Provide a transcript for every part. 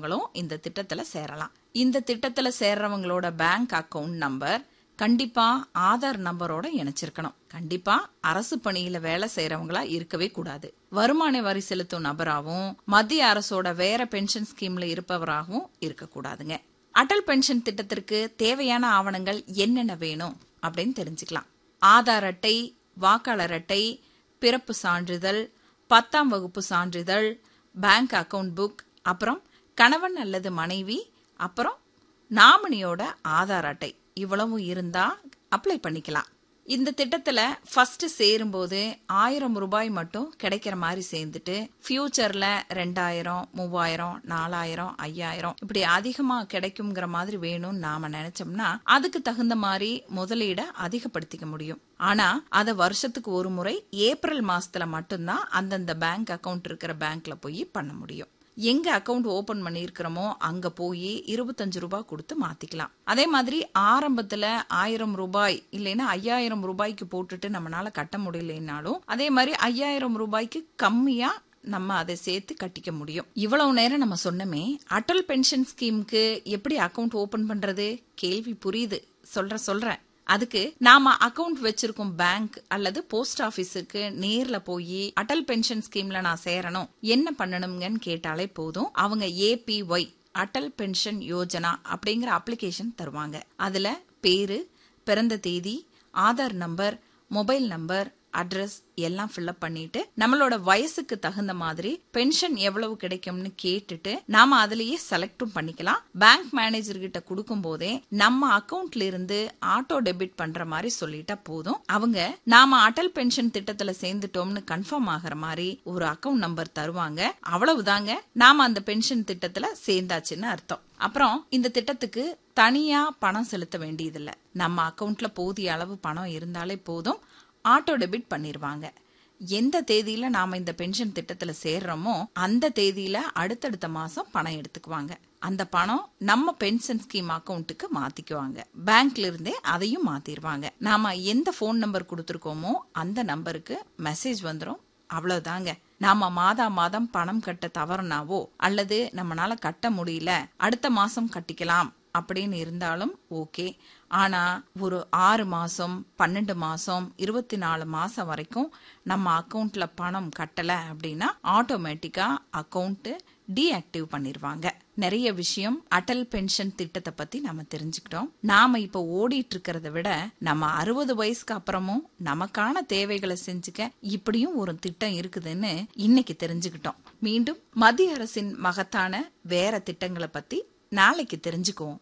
இருக்கிறவங்களும் இந்த திட்டத்துல சேரலாம் இந்த திட்டத்துல சேர்றவங்களோட பேங்க் அக்கவுண்ட் நம்பர் கண்டிப்பா ஆதார் நம்பரோட இணைச்சிருக்கணும் கண்டிப்பா அரசு பணியில வேலை செய்யறவங்களா இருக்கவே கூடாது வருமான வரி செலுத்தும் நபராகவும் மத்திய அரசோட வேற பென்ஷன் ஸ்கீம்ல இருப்பவராகவும் இருக்கக்கூடாதுங்க அடல் பென்ஷன் திட்டத்திற்கு தேவையான ஆவணங்கள் என்னென்ன வேணும் அப்படின்னு தெரிஞ்சுக்கலாம் ஆதார் அட்டை வாக்காளர் அட்டை பிறப்பு சான்றிதழ் பத்தாம் வகுப்பு சான்றிதழ் பேங்க் அக்கவுண்ட் புக் அப்புறம் கணவன் அல்லது மனைவி அப்புறம் நாமினியோட ஆதார் அட்டை இவ்வளவு இருந்தா அப்ளை பண்ணிக்கலாம் இந்த திட்டத்துல ஃபர்ஸ்ட் சேரும்போது ஆயிரம் ரூபாய் மட்டும் கிடைக்கிற மாதிரி சேர்ந்துட்டு ஃபியூச்சர்ல ரெண்டாயிரம் மூவாயிரம் நாலாயிரம் ஐயாயிரம் இப்படி அதிகமா கிடைக்குங்கிற மாதிரி வேணும்னு நாம நினைச்சோம்னா அதுக்கு தகுந்த மாதிரி முதலீட அதிகப்படுத்திக்க முடியும் ஆனா அத வருஷத்துக்கு ஒரு முறை ஏப்ரல் மாசத்துல மட்டும்தான் அந்தந்த பேங்க் அக்கவுண்ட் இருக்கிற பேங்க்ல போய் பண்ண முடியும் எங்க அக்கவுண்ட் ஓபன் பண்ணியிருக்கிறோமோ அங்க போய் இருபத்தஞ்சு ரூபாய் கொடுத்து மாத்திக்கலாம் அதே மாதிரி ஆரம்பத்துல ஆயிரம் ரூபாய் இல்லைன்னா ஐயாயிரம் ரூபாய்க்கு போட்டுட்டு நம்மளால கட்ட முடியலனாலும் அதே மாதிரி ஐயாயிரம் ரூபாய்க்கு கம்மியா நம்ம அதை சேர்த்து கட்டிக்க முடியும் இவ்வளவு நேரம் நம்ம சொன்னமே அடல் பென்ஷன் ஸ்கீமுக்கு எப்படி அக்கவுண்ட் ஓபன் பண்றது கேள்வி புரியுது சொல்ற சொல்றேன் அதுக்கு நாம அக்கவுண்ட் வச்சிருக்கும் பேங்க் அல்லது போஸ்ட் ஆபீஸுக்கு நேர்ல போய் அடல் பென்ஷன் ஸ்கீம்ல நான் சேரணும் என்ன பண்ணணுங்கன்னு கேட்டாலே போதும் அவங்க ஏபிஒய் அடல் பென்ஷன் யோஜனா அப்படிங்கிற அப்ளிகேஷன் தருவாங்க அதுல பேரு பிறந்த தேதி Aadhaar number mobile number address எல்லாம் ஃபில்அப் பண்ணிட்டு நம்மளோட வயசுக்கு தகுந்த மாதிரி பென்ஷன் எவ்வளவு கிடைக்கும்னு கேட்டுட்டு நாம அதுலயே செலக்டும் பண்ணிக்கலாம் பேங்க் மேனேஜர் கிட்ட கொடுக்கும் போதே நம்ம அக்கவுண்ட்ல இருந்து ஆட்டோ டெபிட் பண்ற மாதிரி சொல்லிட்டா போதும் அவங்க நாம அடல் பென்ஷன் திட்டத்துல சேர்ந்துட்டோம்னு கன்ஃபார்ம் ஆகிற மாதிரி ஒரு அக்கவுண்ட் நம்பர் தருவாங்க அவ்வளவுதாங்க நாம அந்த பென்ஷன் திட்டத்துல சேர்ந்தாச்சுன்னு அர்த்தம் அப்புறம் இந்த திட்டத்துக்கு தனியா பணம் செலுத்த வேண்டியதில்லை நம்ம அக்கவுண்ட்ல போதிய அளவு பணம் இருந்தாலே போதும் ஆட்டோ டெபிட் பண்ணிருவாங்க எந்த தேதியில நாம இந்த பென்ஷன் திட்டத்துல சேர்றோமோ அந்த தேதியில அடுத்தடுத்த மாசம் பணம் எடுத்துக்குவாங்க அந்த பணம் நம்ம பென்ஷன் ஸ்கீம் அக்கவுண்ட்டுக்கு மாத்திக்குவாங்க பேங்க்ல இருந்தே அதையும் மாத்திருவாங்க நாம எந்த போன் நம்பர் கொடுத்துருக்கோமோ அந்த நம்பருக்கு மெசேஜ் வந்துடும் அவ்வளவுதாங்க நாம மாதா மாதம் பணம் கட்ட தவறுனாவோ அல்லது நம்மளால கட்ட முடியல அடுத்த மாசம் கட்டிக்கலாம் அப்படின்னு இருந்தாலும் ஓகே ஆனா ஒரு ஆறு மாசம் பன்னெண்டு மாசம் இருபத்தி நாலு மாசம் வரைக்கும் நம்ம அக்கவுண்ட்ல பணம் கட்டல அப்படின்னா ஆட்டோமேட்டிக்கா அக்கவுண்ட் டீஆக்டிவ் பண்ணிருவாங்க நிறைய விஷயம் அடல் பென்ஷன் திட்டத்தை பத்தி நம்ம தெரிஞ்சுக்கிட்டோம் நாம இப்ப ஓடிட்டு இருக்கிறத விட நம்ம அறுபது வயசுக்கு அப்புறமும் நமக்கான தேவைகளை செஞ்சுக்க இப்படியும் ஒரு திட்டம் இருக்குதுன்னு இன்னைக்கு தெரிஞ்சுக்கிட்டோம் மீண்டும் மத்திய அரசின் மகத்தான வேற திட்டங்களை பத்தி நாளைக்கு தெரிஞ்சுக்குவோம்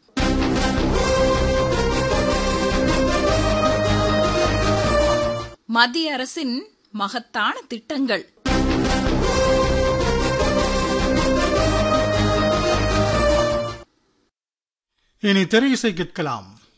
மத்திய அரசின் மகத்தான திட்டங்கள் இனி திரை இசை கேட்கலாம்